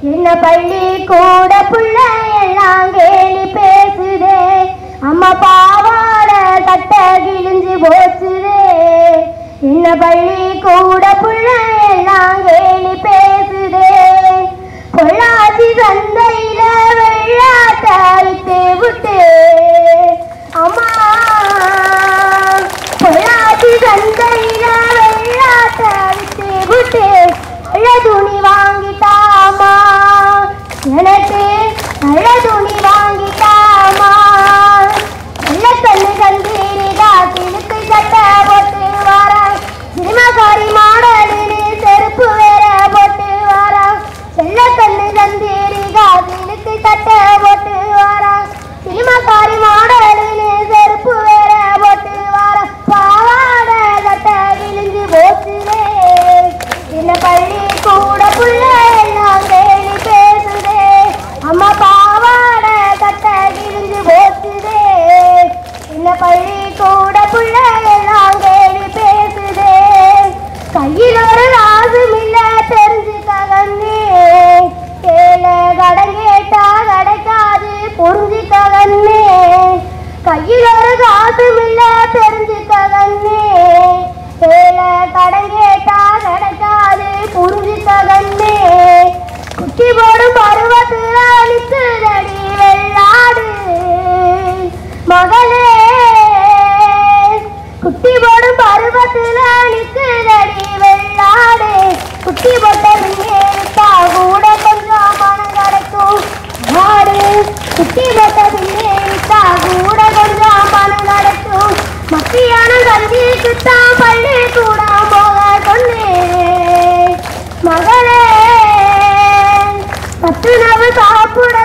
என்ன பள்ளி கூட புள்ள எல்லாம் கேலி பேசுதே அம்மா பாவாட சட்ட கிழிஞ்சு போச்சுதே என்ன பள்ளி கூட புள்ள எல்லாம் கேலி பேசுதே பொள்ளாச்சி சந்தையில வெள்ளாட்ட விட்டு விட்டு அம்மா பொள்ளாச்சி சந்தையில வெள்ளாட்ட விட்டு விட்டு நல்ல துணி வாங்கிட்டாமா எனக்கு நல்ல துணி வாங்கிட்டாமா நல்ல கண்ணு கந்தீரி காத்திலுக்கு சட்டை போட்டு வாரா சினிமாக்காரி மாடலினு செருப்பு வேற போட்டு வாரா செல்ல கண்ணு கந்தீரி காத்திலுக்கு சட்டை போட்டு வாரா சினிமாக்காரி மாடலினு செருப்பு வேற போட்டு வாரா பாவாட சட்டை கிழிஞ்சு போச்சுதே என்ன பள்ளி கூட புள்ள எல்லாம் கேலி பேசுதே அம்மா பாவாட சட்டை கிழிஞ்சு போச்சுதே என்ன பள்ளி கூட புள்ள எல்லாம் கேலி பேசுதே கையில் ஒரு ராசும் இல்ல தெரிஞ்சுக்க கண்ணே கேள கடன் கேட்டா கிடைக்காது புரிஞ்சுக்க கண்ணே கையில் ஒரு காசும் இல்ல தெரிஞ்சுக்க கண்ணே கேள கடன் கேட்டா கிடைக்காது புரிஞ்சுக்க கண்ணே குட்டி போடும் பருவத்துல நிக்குதடி வெள்ளாடு மகளே குட்டி போடும் பருவத்துல நிக்குதடி வெள்ளாடு குட்டி போட்ட பின்னேட்டா கூட கொஞ்சம் மனம் கிடைக்கும் ஆடு குட்டி போட்ட பின்னேட்டா கூட கொஞ்சம் மனம் கிடைக்கும் மத்தியான கஞ்சிக்குத்தான் பள்ளி கூட போக சொன்னேன் மகளே பத்து நாள் சாப்பிட